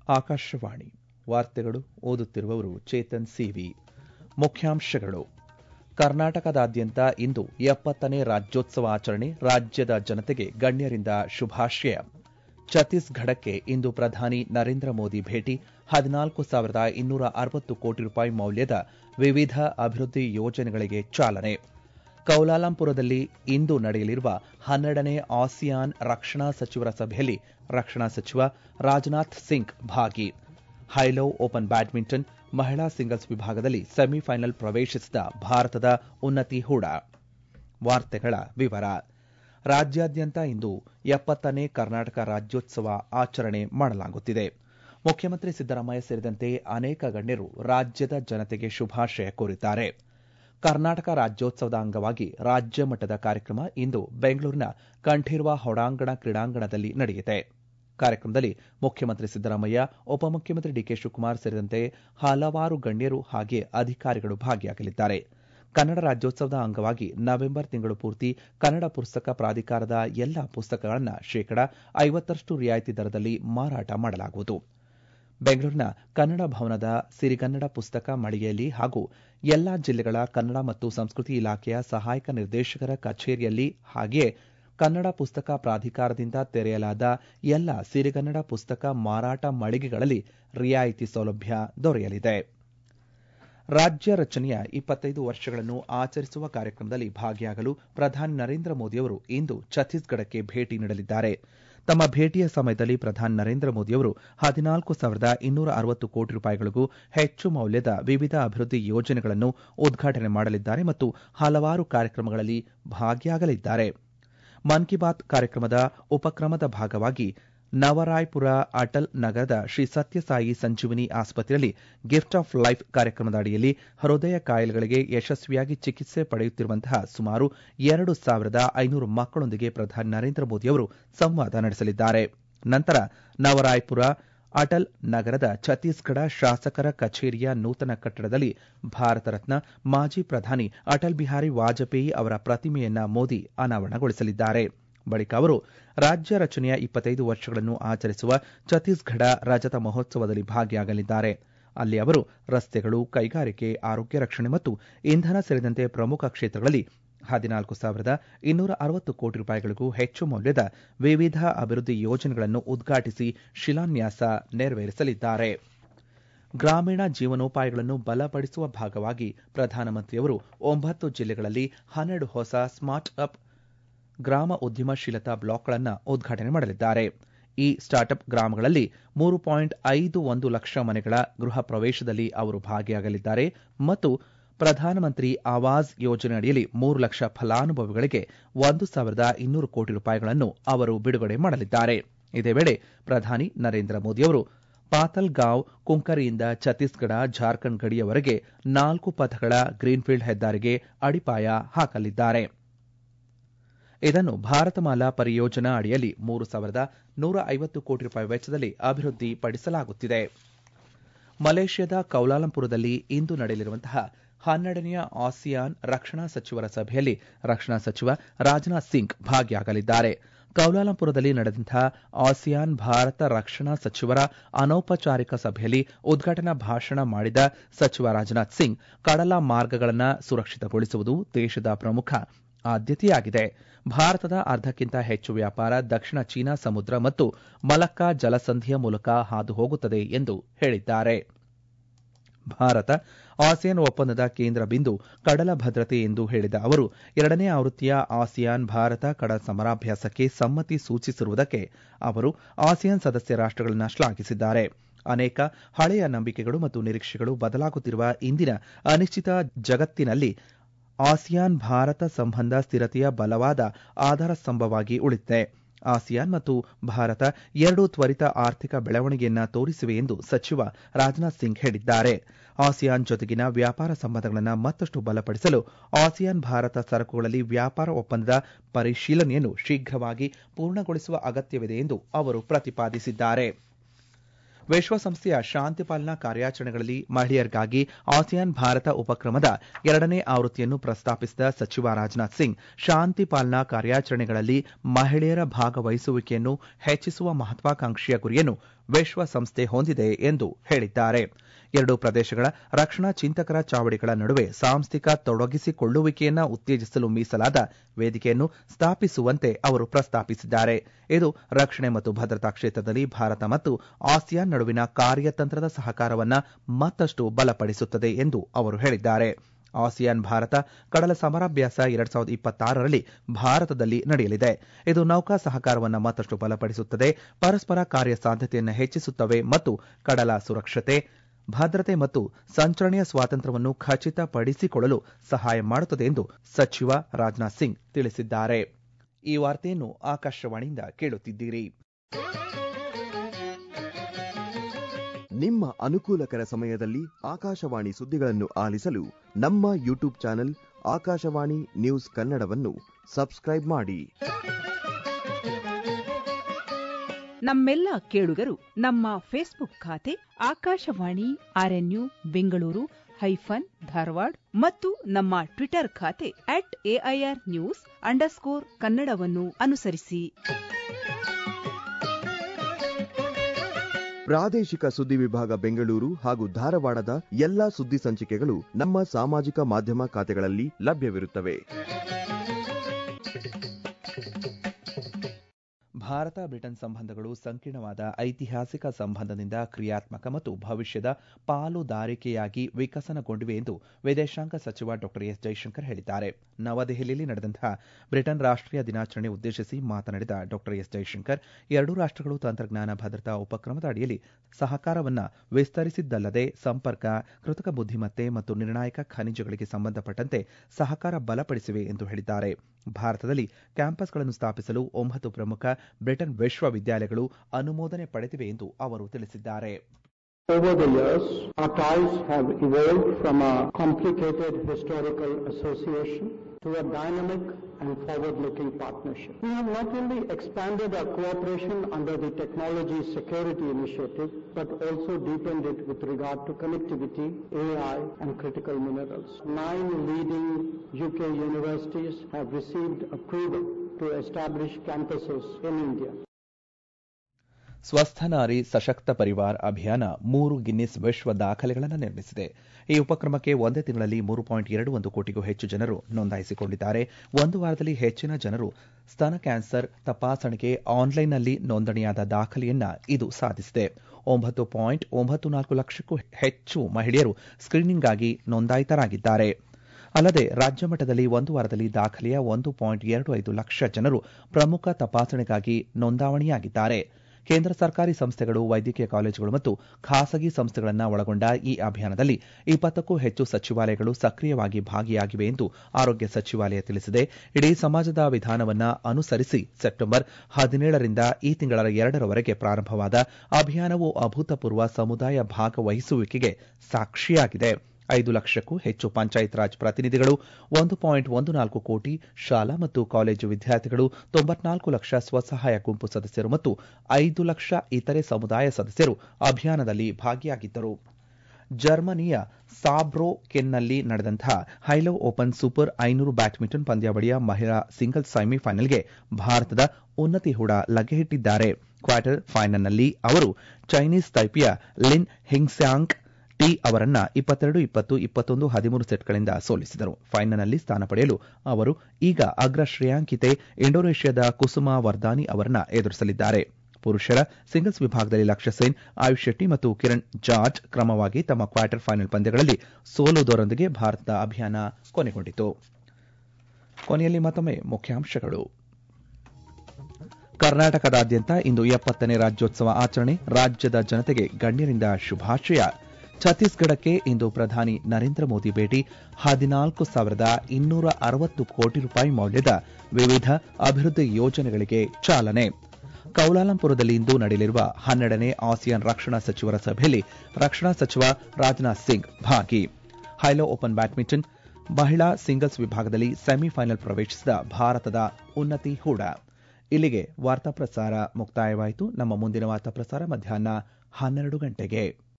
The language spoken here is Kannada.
ಆಕಾಶವಾಣಿ ವಾರ್ತೆಗಳು ಓದುತ್ತಿರುವವರು ಚೇತನ್ ಸಿವಿ ಮುಖ್ಯಾಂಶಗಳು ಕರ್ನಾಟಕದಾದ್ಯಂತ ಇಂದು ಎಪ್ಪತ್ತನೇ ರಾಜ್ಯೋತ್ಸವ ಆಚರಣೆ ರಾಜ್ಯದ ಜನತೆಗೆ ಗಣ್ಯರಿಂದ ಶುಭಾಶಯ ಛತ್ತೀಸ್ಗಢಕ್ಕೆ ಇಂದು ಪ್ರಧಾನಿ ನರೇಂದ್ರ ಮೋದಿ ಭೇಟಿ ಹದಿನಾಲ್ಕು ಸಾವಿರದ ಇನ್ನೂರ ಅರವತ್ತು ಕೋಟಿ ರೂಪಾಯಿ ಮೌಲ್ಯದ ವಿವಿಧ ಅಭಿವೃದ್ಧಿ ಯೋಜನೆಗಳಿಗೆ ಚಾಲನೆ ಕೌಲಾಲಂಪುರದಲ್ಲಿ ಇಂದು ನಡೆಯಲಿರುವ ಹನ್ನೆರಡನೇ ಆಸಿಯಾನ್ ರಕ್ಷಣಾ ಸಚಿವರ ಸಭೆಯಲ್ಲಿ ರಕ್ಷಣಾ ಸಚಿವ ರಾಜನಾಥ್ ಸಿಂಗ್ ಭಾಗಿ ಹೈಲೋ ಓಪನ್ ಬ್ಯಾಡ್ಮಿಂಟನ್ ಮಹಿಳಾ ಸಿಂಗಲ್ಸ್ ವಿಭಾಗದಲ್ಲಿ ಸೆಮಿಫೈನಲ್ ಪ್ರವೇಶಿಸಿದ ಭಾರತದ ಉನ್ನತಿ ಹೂಡ ವಾರ್ತೆಗಳ ವಿವರ ರಾಜ್ಯಾದ್ಯಂತ ಇಂದು ಎಪ್ಪತ್ತನೇ ಕರ್ನಾಟಕ ರಾಜ್ಯೋತ್ಸವ ಆಚರಣೆ ಮಾಡಲಾಗುತ್ತಿದೆ ಮುಖ್ಯಮಂತ್ರಿ ಸಿದ್ದರಾಮಯ್ಯ ಸೇರಿದಂತೆ ಅನೇಕ ಗಣ್ಯರು ರಾಜ್ಯದ ಜನತೆಗೆ ಶುಭಾಶಯ ಕೋರಿದ್ದಾರೆ ಕರ್ನಾಟಕ ರಾಜ್ಯೋತ್ಸವದ ಅಂಗವಾಗಿ ರಾಜ್ಯ ಮಟ್ಟದ ಕಾರ್ಯಕ್ರಮ ಇಂದು ಬೆಂಗಳೂರಿನ ಕಂಠೀರವ ಹೊರಾಂಗಣ ಕ್ರೀಡಾಂಗಣದಲ್ಲಿ ನಡೆಯಿತು ಕಾರ್ಯಕ್ರಮದಲ್ಲಿ ಮುಖ್ಯಮಂತ್ರಿ ಸಿದ್ದರಾಮಯ್ಯ ಉಪಮುಖ್ಯಮಂತ್ರಿ ಡಿಕೆ ಶಿವಕುಮಾರ್ ಸೇರಿದಂತೆ ಹಲವಾರು ಗಣ್ಯರು ಹಾಗೆ ಅಧಿಕಾರಿಗಳು ಭಾಗಿಯಾಗಲಿದ್ದಾರೆ ಕನ್ನಡ ರಾಜ್ಯೋತ್ಸವದ ಅಂಗವಾಗಿ ನವೆಂಬರ್ ತಿಂಗಳು ಪೂರ್ತಿ ಕನ್ನಡ ಪುಸ್ತಕ ಪ್ರಾಧಿಕಾರದ ಎಲ್ಲ ಪುಸ್ತಕಗಳನ್ನು ಶೇಕಡ ಐವತ್ತರಷ್ಟು ರಿಯಾಯಿತಿ ದರದಲ್ಲಿ ಮಾರಾಟ ಮಾಡಲಾಗುವುದು ಬೆಂಗಳೂರಿನ ಕನ್ನಡ ಭವನದ ಸಿರಿಗನ್ನಡ ಪುಸ್ತಕ ಮಳಿಗೆಯಲ್ಲಿ ಹಾಗೂ ಎಲ್ಲಾ ಜಿಲ್ಲೆಗಳ ಕನ್ನಡ ಮತ್ತು ಸಂಸ್ಕೃತಿ ಇಲಾಖೆಯ ಸಹಾಯಕ ನಿರ್ದೇಶಕರ ಕಚೇರಿಯಲ್ಲಿ ಹಾಗೆಯೇ ಕನ್ನಡ ಪುಸ್ತಕ ಪ್ರಾಧಿಕಾರದಿಂದ ತೆರೆಯಲಾದ ಎಲ್ಲ ಸಿರಿಗನ್ನಡ ಪುಸ್ತಕ ಮಾರಾಟ ಮಳಿಗೆಗಳಲ್ಲಿ ರಿಯಾಯಿತಿ ಸೌಲಭ್ಯ ದೊರೆಯಲಿದೆ ರಾಜ್ಯ ರಚನೆಯ ಇಪ್ಪತ್ತೈದು ವರ್ಷಗಳನ್ನು ಆಚರಿಸುವ ಕಾರ್ಯಕ್ರಮದಲ್ಲಿ ಭಾಗಿಯಾಗಲು ಪ್ರಧಾನಿ ನರೇಂದ್ರ ಮೋದಿಯವರು ಇಂದು ಛತ್ತೀಸ್ಗಢಕ್ಕೆ ಭೇಟಿ ನೀಡಲಿದ್ದಾರೆ ತಮ್ಮ ಭೇಟಿಯ ಸಮಯದಲ್ಲಿ ಪ್ರಧಾನಿ ನರೇಂದ್ರ ಮೋದಿಯವರು ಹದಿನಾಲ್ಕು ಸಾವಿರದ ಇನ್ನೂರ ಅರವತ್ತು ಕೋಟಿ ರೂಪಾಯಿಗಳಿಗೂ ಹೆಚ್ಚು ಮೌಲ್ಯದ ವಿವಿಧ ಅಭಿವೃದ್ಧಿ ಯೋಜನೆಗಳನ್ನು ಉದ್ಘಾಟನೆ ಮಾಡಲಿದ್ದಾರೆ ಮತ್ತು ಹಲವಾರು ಕಾರ್ಯಕ್ರಮಗಳಲ್ಲಿ ಭಾಗಿಯಾಗಲಿದ್ದಾರೆ ಮನ್ ಕಿ ಬಾತ್ ಕಾರ್ಯಕ್ರಮದ ಉಪಕ್ರಮದ ಭಾಗವಾಗಿ ನವರಾಯ್ಪುರ ಅಟಲ್ ನಗರದ ಶ್ರೀ ಸತ್ಯಸಾಯಿ ಸಂಜೀವಿನಿ ಆಸ್ಪತ್ರೆಯಲ್ಲಿ ಗಿಫ್ಟ್ ಆಫ್ ಲೈಫ್ ಕಾರ್ಯಕ್ರಮದ ಅಡಿಯಲ್ಲಿ ಹೃದಯ ಕಾಯಿಲೆಗಳಿಗೆ ಯಶಸ್ವಿಯಾಗಿ ಚಿಕಿತ್ಸೆ ಪಡೆಯುತ್ತಿರುವಂತಹ ಸುಮಾರು ಎರಡು ಸಾವಿರದ ಐನೂರು ಮಕ್ಕಳೊಂದಿಗೆ ಪ್ರಧಾನಿ ನರೇಂದ್ರ ಮೋದಿಯವರು ಸಂವಾದ ನಡೆಸಲಿದ್ದಾರೆ ನಂತರ ನವರಾಯ್ಪುರ ಅಟಲ್ ನಗರದ ಛತ್ತೀಸ್ಗಢ ಶಾಸಕರ ಕಚೇರಿಯ ನೂತನ ಕಟ್ಟಡದಲ್ಲಿ ಭಾರತ ರತ್ನ ಮಾಜಿ ಪ್ರಧಾನಿ ಅಟಲ್ ಬಿಹಾರಿ ವಾಜಪೇಯಿ ಅವರ ಪ್ರತಿಮೆಯನ್ನ ಮೋದಿ ಅನಾವರಣಗೊಳಿಸಲಿದ್ದಾರೆ ಬಳಿಕ ಅವರು ರಾಜ್ಯ ರಚನೆಯ ಇಪ್ಪತ್ತೈದು ವರ್ಷಗಳನ್ನು ಆಚರಿಸುವ ಛತ್ತೀಸ್ಗಢ ರಜತ ಮಹೋತ್ಸವದಲ್ಲಿ ಭಾಗಿಯಾಗಲಿದ್ದಾರೆ ಅಲ್ಲಿ ಅವರು ರಸ್ತೆಗಳು ಕೈಗಾರಿಕೆ ಆರೋಗ್ಯ ರಕ್ಷಣೆ ಮತ್ತು ಇಂಧನ ಸೇರಿದಂತೆ ಪ್ರಮುಖ ಕ್ಷೇತ್ರಗಳಲ್ಲಿ ಹದಿನಾಲ್ಕು ಸಾವಿರದ ಇನ್ನೂರ ಅರವತ್ತು ಕೋಟಿ ರೂಪಾಯಿಗಳಿಗೂ ಹೆಚ್ಚು ಮೌಲ್ಯದ ವಿವಿಧ ಅಭಿವೃದ್ಧಿ ಯೋಜನೆಗಳನ್ನು ಉದ್ಘಾಟಿಸಿ ಶಿಲಾನ್ಯಾಸ ನೆರವೇರಿಸಲಿದ್ದಾರೆ ಗ್ರಾಮೀಣ ಜೀವನೋಪಾಯಗಳನ್ನು ಬಲಪಡಿಸುವ ಭಾಗವಾಗಿ ಪ್ರಧಾನಮಂತ್ರಿಯವರು ಒಂಬತ್ತು ಜಿಲ್ಲೆಗಳಲ್ಲಿ ಹನ್ನೆರಡು ಹೊಸ ಸ್ಮಾರ್ಟ್ ಅಪ್ ಗ್ರಾಮ ಉದ್ಯಮಶೀಲತಾ ಬ್ಲಾಕ್ಗಳನ್ನು ಉದ್ಘಾಟನೆ ಮಾಡಲಿದ್ದಾರೆ ಈ ಸ್ಟಾರ್ಟ್ಅಪ್ ಗ್ರಾಮಗಳಲ್ಲಿ ಮೂರು ಪಾಯಿಂಟ್ ಐದು ಒಂದು ಲಕ್ಷ ಮನೆಗಳ ಗೃಹ ಪ್ರವೇಶದಲ್ಲಿ ಅವರು ಭಾಗಿಯಾಗಲಿದ್ದಾರೆ ಮತ್ತು ಪ್ರಧಾನಮಂತ್ರಿ ಆವಾಸ್ ಯೋಜನೆ ಅಡಿಯಲ್ಲಿ ಮೂರು ಲಕ್ಷ ಫಲಾನುಭವಿಗಳಿಗೆ ಒಂದು ಸಾವಿರದ ಇನ್ನೂರು ಕೋಟಿ ರೂಪಾಯಿಗಳನ್ನು ಅವರು ಬಿಡುಗಡೆ ಮಾಡಲಿದ್ದಾರೆ ಇದೇ ವೇಳೆ ಪ್ರಧಾನಿ ನರೇಂದ್ರ ಮೋದಿಯವರು ಪಾತಲ್ಗಾಂವ್ ಕುಂಕರಿಯಿಂದ ಛತ್ತೀಸ್ಗಢ ಜಾರ್ಖಂಡ್ ಗಡಿಯವರೆಗೆ ನಾಲ್ಕು ಪಥಗಳ ಗ್ರೀನ್ಫೀಲ್ಡ್ ಹೆದ್ದಾರಿಗೆ ಅಡಿಪಾಯ ಹಾಕಲಿದ್ದಾರೆ ಇದನ್ನು ಭಾರತಮಾಲಾ ಪರಿಯೋಜನಾ ಅಡಿಯಲ್ಲಿ ಮೂರು ಸಾವಿರದ ನೂರ ಐವತ್ತು ಕೋಟಿ ರೂಪಾಯಿ ವೆಚ್ಚದಲ್ಲಿ ಅಭಿವೃದ್ಧಿ ಪಡಿಸಲಾಗುತ್ತಿದೆ ಮಲೇಷ್ಯಾದ ಕೌಲಾಲಂಪುರದಲ್ಲಿ ಇಂದು ನಡೆಯಲಿರುವಂತಹ ಹನ್ನೆರಡನೆಯ ಆಸಿಯಾನ್ ರಕ್ಷಣಾ ಸಚಿವರ ಸಭೆಯಲ್ಲಿ ರಕ್ಷಣಾ ಸಚಿವ ರಾಜನಾಥ್ ಸಿಂಗ್ ಭಾಗಿಯಾಗಲಿದ್ದಾರೆ ಕೌಲಾಲಂಪುರದಲ್ಲಿ ನಡೆದಂತಹ ಆಸಿಯಾನ್ ಭಾರತ ರಕ್ಷಣಾ ಸಚಿವರ ಅನೌಪಚಾರಿಕ ಸಭೆಯಲ್ಲಿ ಉದ್ಘಾಟನಾ ಭಾಷಣ ಮಾಡಿದ ಸಚಿವ ರಾಜನಾಥ್ ಸಿಂಗ್ ಕಡಲ ಮಾರ್ಗಗಳನ್ನು ಸುರಕ್ಷಿತಗೊಳಿಸುವುದು ದೇಶದ ಪ್ರಮುಖ ಆದ್ಯತೆಯಾಗಿದೆ ಭಾರತದ ಅರ್ಧಕ್ಕಿಂತ ಹೆಚ್ಚು ವ್ಯಾಪಾರ ದಕ್ಷಿಣ ಚೀನಾ ಸಮುದ್ರ ಮತ್ತು ಮಲಕ್ಕಾ ಜಲಸಂಧಿಯ ಮೂಲಕ ಹಾದು ಹೋಗುತ್ತದೆ ಎಂದು ಹೇಳಿದ್ದಾರೆ ಭಾರತ ಆಸಿಯಾನ್ ಒಪ್ಪಂದದ ಕೇಂದ್ರ ಬಿಂದು ಕಡಲ ಭದ್ರತೆ ಎಂದು ಹೇಳಿದ ಅವರು ಎರಡನೇ ಆವೃತ್ತಿಯ ಆಸಿಯಾನ್ ಭಾರತ ಕಡಲ ಸಮರಾಭ್ಯಾಸಕ್ಕೆ ಸಮ್ಮತಿ ಸೂಚಿಸಿರುವುದಕ್ಕೆ ಅವರು ಆಸಿಯಾನ್ ಸದಸ್ಯ ರಾಷ್ಟಗಳನ್ನು ಶ್ಲಾಘಿಸಿದ್ದಾರೆ ಅನೇಕ ಹಳೆಯ ನಂಬಿಕೆಗಳು ಮತ್ತು ನಿರೀಕ್ಷೆಗಳು ಬದಲಾಗುತ್ತಿರುವ ಇಂದಿನ ಅನಿಶ್ಚಿತ ಜಗತ್ತಿನಲ್ಲಿ ಆಸಿಯಾನ್ ಭಾರತ ಸಂಬಂಧ ಸ್ಥಿರತೆಯ ಬಲವಾದ ಆಧಾರ ಸ್ತಂಭವಾಗಿ ಉಳಿದಿದೆ ಆಸಿಯಾನ್ ಮತ್ತು ಭಾರತ ಎರಡೂ ತ್ವರಿತ ಆರ್ಥಿಕ ಬೆಳವಣಿಗೆಯನ್ನ ತೋರಿಸಿವೆ ಎಂದು ಸಚಿವ ರಾಜನಾಥ್ ಸಿಂಗ್ ಹೇಳಿದ್ದಾರೆ ಆಸಿಯಾನ್ ಜೊತೆಗಿನ ವ್ಯಾಪಾರ ಸಂಬಂಧಗಳನ್ನು ಮತ್ತಷ್ಟು ಬಲಪಡಿಸಲು ಆಸಿಯಾನ್ ಭಾರತ ಸರಕುಗಳಲ್ಲಿ ವ್ಯಾಪಾರ ಒಪ್ಪಂದದ ಪರಿಶೀಲನೆಯನ್ನು ಶೀಘ್ರವಾಗಿ ಪೂರ್ಣಗೊಳಿಸುವ ಅಗತ್ಯವಿದೆ ಎಂದು ಅವರು ಪ್ರತಿಪಾದಿಸಿದ್ದಾರೆ ವಿಶ್ವಸಂಸ್ಥೆಯ ಶಾಂತಿ ಪಾಲನಾ ಕಾರ್ಯಾಚರಣೆಗಳಲ್ಲಿ ಮಹಿಳೆಯರಿಗಾಗಿ ಆಸಿಯಾನ್ ಭಾರತ ಉಪಕ್ರಮದ ಎರಡನೇ ಆವೃತ್ತಿಯನ್ನು ಪ್ರಸ್ತಾಪಿಸಿದ ಸಚಿವ ರಾಜನಾಥ್ ಸಿಂಗ್ ಶಾಂತಿ ಪಾಲನಾ ಕಾರ್ಯಾಚರಣೆಗಳಲ್ಲಿ ಮಹಿಳೆಯರ ಭಾಗವಹಿಸುವಿಕೆಯನ್ನು ಹೆಚ್ಚಿಸುವ ಮಹತ್ವಾಕಾಂಕ್ಷೆಯ ಗುರಿಯನ್ನು ವಿಶ್ವಸಂಸ್ಥೆ ಹೊಂದಿದೆ ಎಂದು ಹೇಳಿದ್ದಾರೆ ಎರಡು ಪ್ರದೇಶಗಳ ರಕ್ಷಣಾ ಚಿಂತಕರ ಚಾವಡಿಗಳ ನಡುವೆ ಸಾಂಸ್ಥಿಕ ತೊಡಗಿಸಿಕೊಳ್ಳುವಿಕೆಯನ್ನ ಉತ್ತೇಜಿಸಲು ಮೀಸಲಾದ ವೇದಿಕೆಯನ್ನು ಸ್ಥಾಪಿಸುವಂತೆ ಅವರು ಪ್ರಸ್ತಾಪಿಸಿದ್ದಾರೆ ಇದು ರಕ್ಷಣೆ ಮತ್ತು ಭದ್ರತಾ ಕ್ಷೇತ್ರದಲ್ಲಿ ಭಾರತ ಮತ್ತು ಆಸಿಯಾನ್ ನಡುವಿನ ಕಾರ್ಯತಂತ್ರದ ಸಹಕಾರವನ್ನ ಮತ್ತಷ್ಟು ಬಲಪಡಿಸುತ್ತದೆ ಎಂದು ಅವರು ಹೇಳಿದ್ದಾರೆ ಆಸಿಯಾನ್ ಭಾರತ ಕಡಲ ಸಮರಾಭ್ಯಾಸ ಎರಡ್ ಸಾವಿರದ ಇಪ್ಪತ್ತಾರರಲ್ಲಿ ಭಾರತದಲ್ಲಿ ನಡೆಯಲಿದೆ ಇದು ನೌಕಾ ಸಹಕಾರವನ್ನು ಮತ್ತಷ್ಟು ಬಲಪಡಿಸುತ್ತದೆ ಪರಸ್ಪರ ಕಾರ್ಯಸಾಧ್ಯತೆಯನ್ನು ಹೆಚ್ಚಿಸುತ್ತವೆ ಮತ್ತು ಕಡಲ ಸುರಕ್ಷತೆ ಭದ್ರತೆ ಮತ್ತು ಸಂಚರಣೆಯ ಸ್ವಾತಂತ್ರ್ಯವನ್ನು ಖಚಿತಪಡಿಸಿಕೊಳ್ಳಲು ಸಹಾಯ ಮಾಡುತ್ತದೆ ಎಂದು ಸಚಿವ ರಾಜನಾಥ್ ಸಿಂಗ್ ತಿಳಿಸಿದ್ದಾರೆ ಈ ವಾರ್ತೆಯನ್ನು ಆಕಾಶವಾಣಿಯಿಂದ ಕೇಳುತ್ತಿದ್ದೀರಿ ನಿಮ್ಮ ಅನುಕೂಲಕರ ಸಮಯದಲ್ಲಿ ಆಕಾಶವಾಣಿ ಸುದ್ದಿಗಳನ್ನು ಆಲಿಸಲು ನಮ್ಮ ಯೂಟ್ಯೂಬ್ ಚಾನೆಲ್ ಆಕಾಶವಾಣಿ ನ್ಯೂಸ್ ಕನ್ನಡವನ್ನು ಸಬ್ಸ್ಕ್ರೈಬ್ ಮಾಡಿ ನಮ್ಮೆಲ್ಲ ಕೇಳುಗರು ನಮ್ಮ ಫೇಸ್ಬುಕ್ ಖಾತೆ ಆಕಾಶವಾಣಿ ಆರ್ಎನ್ಯು ಬೆಂಗಳೂರು ಹೈಫನ್ ಧಾರವಾಡ ಮತ್ತು ನಮ್ಮ ಟ್ವಿಟರ್ ಖಾತೆ ಅಟ್ ಎಐಆರ್ ನ್ಯೂಸ್ ಅಂಡರ್ಸ್ಕೋರ್ ಕನ್ನಡವನ್ನು ಅನುಸರಿಸಿ ಪ್ರಾದೇಶಿಕ ಸುದ್ದಿ ವಿಭಾಗ ಬೆಂಗಳೂರು ಹಾಗೂ ಧಾರವಾಡದ ಎಲ್ಲಾ ಸುದ್ದಿ ಸಂಚಿಕೆಗಳು ನಮ್ಮ ಸಾಮಾಜಿಕ ಮಾಧ್ಯಮ ಖಾತೆಗಳಲ್ಲಿ ಲಭ್ಯವಿರುತ್ತವೆ ಭಾರತ ಬ್ರಿಟನ್ ಸಂಬಂಧಗಳು ಸಂಕೀರ್ಣವಾದ ಐತಿಹಾಸಿಕ ಸಂಬಂಧದಿಂದ ಕ್ರಿಯಾತ್ಮಕ ಮತ್ತು ಭವಿಷ್ಯದ ಪಾಲುದಾರಿಕೆಯಾಗಿ ವಿಕಸನಗೊಂಡಿವೆ ಎಂದು ವಿದೇಶಾಂಗ ಸಚಿವ ಡಾ ಎಸ್ ಜೈಶಂಕರ್ ಹೇಳಿದ್ದಾರೆ ನವದೆಹಲಿಯಲ್ಲಿ ನಡೆದಂತಹ ಬ್ರಿಟನ್ ರಾಷ್ಟೀಯ ದಿನಾಚರಣೆ ಉದ್ದೇಶಿಸಿ ಮಾತನಾಡಿದ ಡಾ ಎಸ್ ಜೈಶಂಕರ್ ಎರಡೂ ರಾಷ್ಟಗಳು ತಂತ್ರಜ್ಞಾನ ಭದ್ರತಾ ಉಪಕ್ರಮದ ಅಡಿಯಲ್ಲಿ ಸಹಕಾರವನ್ನ ವಿಸ್ತರಿಸಿದ್ದಲ್ಲದೆ ಸಂಪರ್ಕ ಕೃತಕ ಬುದ್ದಿಮತ್ತೆ ಮತ್ತು ನಿರ್ಣಾಯಕ ಖನಿಜಗಳಿಗೆ ಸಂಬಂಧಪಟ್ಟಂತೆ ಸಹಕಾರ ಬಲಪಡಿಸಿವೆ ಎಂದು ಹೇಳಿದ್ದಾರೆ ಭಾರತದಲ್ಲಿ ಕ್ಯಾಂಪಸ್ಗಳನ್ನು ಸ್ಥಾಪಿಸಲು ಒಂಬತ್ತು ಪ್ರಮುಖ ಬ್ರಿಟನ್ ವಿಶ್ವವಿದ್ಯಾಲಯಗಳು ಅನುಮೋದನೆ ಪಡೆದಿವೆ ಎಂದು ಅವರು ತಿಳಿಸಿದ್ದಾರೆ Over the years, our ties have evolved from a complicated historical association to a dynamic and forward-looking partnership. We have not only expanded our cooperation under the Technology Security Initiative, but also deepened it with regard to connectivity, AI, and critical minerals. Nine leading UK universities have received approval to establish campuses in India. ಸ್ವಸ್ಥ ನಾರಿ ಸಶಕ್ತ ಪರಿವಾರ್ ಅಭಿಯಾನ ಮೂರು ಗಿನ್ನಿಸ್ ವಿಶ್ವ ದಾಖಲೆಗಳನ್ನು ನಿರ್ಮಿಸಿದೆ ಈ ಉಪಕ್ರಮಕ್ಕೆ ಒಂದೇ ತಿಂಗಳಲ್ಲಿ ಮೂರು ಪಾಯಿಂಟ್ ಎರಡು ಒಂದು ಕೋಟಿಗೂ ಹೆಚ್ಚು ಜನರು ನೋಂದಾಯಿಸಿಕೊಂಡಿದ್ದಾರೆ ಒಂದು ವಾರದಲ್ಲಿ ಹೆಚ್ಚಿನ ಜನರು ಸ್ತನ ಕ್ಯಾನ್ಸರ್ ತಪಾಸಣೆಗೆ ಆನ್ಲೈನ್ನಲ್ಲಿ ನೋಂದಣಿಯಾದ ದಾಖಲೆಯನ್ನ ಇದು ಸಾಧಿಸಿದೆ ಒಂಬತ್ತು ಪಾಯಿಂಟ್ ಒಂಬತ್ತು ನಾಲ್ಕು ಲಕ್ಷಕ್ಕೂ ಹೆಚ್ಚು ಮಹಿಳೆಯರು ಸ್ಕ್ರೀನಿಂಗ್ಗಾಗಿ ನೋಂದಾಯಿತರಾಗಿದ್ದಾರೆ ಅಲ್ಲದೆ ರಾಜ್ಯ ಮಟ್ಟದಲ್ಲಿ ಒಂದು ವಾರದಲ್ಲಿ ದಾಖಲೆಯ ಒಂದು ಪಾಯಿಂಟ್ ಎರಡು ಐದು ಲಕ್ಷ ಜನರು ಪ್ರಮುಖ ತಪಾಸಣೆಗಾಗಿ ನೋಂದಾವಣಿಯಾಗಿದ್ದಾರೆ ಕೇಂದ್ರ ಸರ್ಕಾರಿ ಸಂಸ್ಥೆಗಳು ವೈದ್ಯಕೀಯ ಕಾಲೇಜುಗಳು ಮತ್ತು ಖಾಸಗಿ ಸಂಸ್ಥೆಗಳನ್ನು ಒಳಗೊಂಡ ಈ ಅಭಿಯಾನದಲ್ಲಿ ಇಪ್ಪತ್ತಕ್ಕೂ ಹೆಚ್ಚು ಸಚಿವಾಲಯಗಳು ಸಕ್ರಿಯವಾಗಿ ಭಾಗಿಯಾಗಿವೆ ಎಂದು ಆರೋಗ್ಯ ಸಚಿವಾಲಯ ತಿಳಿಸಿದೆ ಇಡೀ ಸಮಾಜದ ವಿಧಾನವನ್ನ ಅನುಸರಿಸಿ ಸೆಪ್ಟೆಂಬರ್ ಹದಿನೇಳರಿಂದ ಈ ತಿಂಗಳ ಎರಡರವರೆಗೆ ಪ್ರಾರಂಭವಾದ ಅಭಿಯಾನವು ಅಭೂತಪೂರ್ವ ಸಮುದಾಯ ಭಾಗವಹಿಸುವಿಕೆಗೆ ಸಾಕ್ಷಿಯಾಗಿದೆ ಐದು ಲಕ್ಷಕ್ಕೂ ಹೆಚ್ಚು ಪಂಚಾಯತ್ ರಾಜ್ ಪ್ರತಿನಿಧಿಗಳು ಒಂದು ಪಾಯಿಂಟ್ ಒಂದು ನಾಲ್ಕು ಕೋಟಿ ಶಾಲಾ ಮತ್ತು ಕಾಲೇಜು ವಿದ್ಯಾರ್ಥಿಗಳು ತೊಂಬತ್ನಾಲ್ಕು ಲಕ್ಷ ಸ್ವಸಹಾಯ ಗುಂಪು ಸದಸ್ಯರು ಮತ್ತು ಐದು ಲಕ್ಷ ಇತರೆ ಸಮುದಾಯ ಸದಸ್ಯರು ಅಭಿಯಾನದಲ್ಲಿ ಭಾಗಿಯಾಗಿದ್ದರು ಜರ್ಮನಿಯ ಸಾಬ್ರೋ ಕೆನ್ನಲ್ಲಿ ನಡೆದಂತಹ ಹೈಲೋ ಓಪನ್ ಸೂಪರ್ ಐನೂರು ಬ್ಯಾಡ್ಮಿಂಟನ್ ಪಂದ್ಯಾವಳಿಯ ಮಹಿಳಾ ಸಿಂಗಲ್ಸ್ ಸೆಮಿಫೈನಲ್ಗೆ ಭಾರತದ ಉನ್ನತಿ ಹೂಡ ಲಗ್ಗೆಹಿಟ್ಟಿದ್ದಾರೆ ಕ್ವಾರ್ಟರ್ ಫೈನಲ್ನಲ್ಲಿ ಅವರು ಚೈನೀಸ್ ತೈಪಿಯ ಲಿನ್ ಹಿಂಗ್ಸ್ಯಾಂಗ್ ಟಿ ಅವರನ್ನ ಇಪ್ಪತ್ತೆರಡು ಇಪ್ಪತ್ತು ಇಪ್ಪತ್ತೊಂದು ಹದಿಮೂರು ಸೆಟ್ಗಳಿಂದ ಸೋಲಿಸಿದರು ಫೈನಲ್ನಲ್ಲಿ ಸ್ಥಾನ ಪಡೆಯಲು ಅವರು ಈಗ ಅಗ್ರ ಶ್ರೇಯಾಂಕಿತೆ ಇಂಡೋನೇಷ್ಯಾದ ಕುಸುಮಾ ವರ್ದಾನಿ ಅವರನ್ನ ಎದುರಿಸಲಿದ್ದಾರೆ ಪುರುಷರ ಸಿಂಗಲ್ಸ್ ವಿಭಾಗದಲ್ಲಿ ಲಕ್ಷ್ಯ ಸೇನ್ ಆಯುಷ್ ಶೆಟ್ಟಿ ಮತ್ತು ಕಿರಣ್ ಜಾರ್ಜ್ ಕ್ರಮವಾಗಿ ತಮ್ಮ ಕ್ವಾರ್ಟರ್ ಫೈನಲ್ ಪಂದ್ಯಗಳಲ್ಲಿ ಸೋಲುವುದರೊಂದಿಗೆ ಭಾರತದ ಅಭಿಯಾನ ಕೊನೆಗೊಂಡಿತು ಕೊನೆಯಲ್ಲಿ ಮತ್ತೊಮ್ಮೆ ಮುಖ್ಯಾಂಶಗಳು ಕರ್ನಾಟಕದಾದ್ಯಂತ ಇಂದು ಎಪ್ಪತ್ತನೇ ರಾಜ್ಯೋತ್ಸವ ಆಚರಣೆ ರಾಜ್ಯದ ಜನತೆಗೆ ಗಣ್ಯರಿಂದ ಶುಭಾಶಯ ಛತ್ತೀಸ್ಗಢಕ್ಕೆ ಇಂದು ಪ್ರಧಾನಿ ನರೇಂದ್ರ ಮೋದಿ ಭೇಟಿ ಹದಿನಾಲ್ಕು ಸಾವಿರದ ಇನ್ನೂರ ಅರವತ್ತು ಕೋಟಿ ರೂಪಾಯಿ ಮೌಲ್ಯದ ವಿವಿಧ ಅಭಿವೃದ್ಧಿ ಯೋಜನೆಗಳಿಗೆ ಚಾಲನೆ ಕೌಲಾಲಂಪುರದಲ್ಲಿ ಇಂದು ನಡೆಯಲಿರುವ ಹನ್ನೆರಡನೇ ಆಸಿಯಾನ್ ರಕ್ಷಣಾ ಸಚಿವರ ಸಭೆಯಲ್ಲಿ ರಕ್ಷಣಾ ಸಚಿವ ರಾಜನಾಥ್ ಸಿಂಗ್ ಭಾಗಿ ಹೈಲೋ ಓಪನ್ ಬ್ಯಾಡ್ಮಿಂಟನ್ ಮಹಿಳಾ ಸಿಂಗಲ್ಸ್ ವಿಭಾಗದಲ್ಲಿ ಸೆಮಿಫೈನಲ್ ಪ್ರವೇಶಿಸಿದ ಭಾರತದ ಉನ್ನತಿ ಹೂಡ ಇಲ್ಲಿಗೆ ವಾರ್ತಾ ಪ್ರಸಾರ ಮುಕ್ತಾಯವಾಯಿತು ನಮ್ಮ ಮುಂದಿನ ವಾರ್ತಾ ಪ್ರಸಾರ ಮಧ್ಯಾಹ್ನ ಹನ್ನೆರಡು ಗಂಟೆಗೆ